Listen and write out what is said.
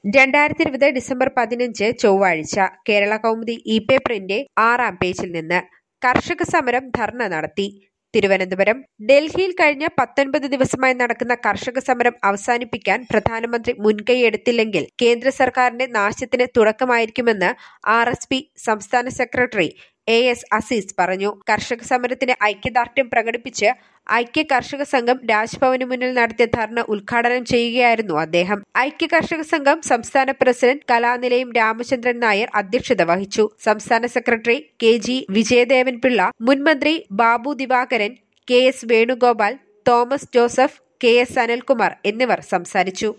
രണ്ടായിരത്തി ഇരുപത് ഡിസംബർ പതിനഞ്ച് ചൊവ്വാഴ്ച കേരള കൗമുദി ഇ പേപ്പറിന്റെ ആറാം പേജിൽ നിന്ന് കർഷക സമരം ധർണ നടത്തി തിരുവനന്തപുരം ഡൽഹിയിൽ കഴിഞ്ഞ പത്തൊൻപത് ദിവസമായി നടക്കുന്ന കർഷക സമരം അവസാനിപ്പിക്കാൻ പ്രധാനമന്ത്രി മുൻകൈയെടുത്തില്ലെങ്കിൽ കേന്ദ്ര സർക്കാരിന്റെ നാശത്തിന് തുടക്കമായിരിക്കുമെന്ന് ആർ എസ് പി സംസ്ഥാന സെക്രട്ടറി എ എസ് അസീസ് പറഞ്ഞു കർഷക സമരത്തിന് ഐക്യദാർഢ്യം പ്രകടിപ്പിച്ച് ഐക്യ കർഷക സംഘം രാജ്ഭവന് മുന്നിൽ നടത്തിയ ധർണ ഉദ്ഘാടനം ചെയ്യുകയായിരുന്നു അദ്ദേഹം ഐക്യ കർഷക സംഘം സംസ്ഥാന പ്രസിഡന്റ് കലാനിലയം രാമചന്ദ്രൻ നായർ അധ്യക്ഷത വഹിച്ചു സംസ്ഥാന secretary K G Vijayadevan Pillai മുൻമന്ത്രി Babu Divakaran K S Venugopal Thomas Joseph K S Anilkumar എന്നിവർ സംസാരിച്ചു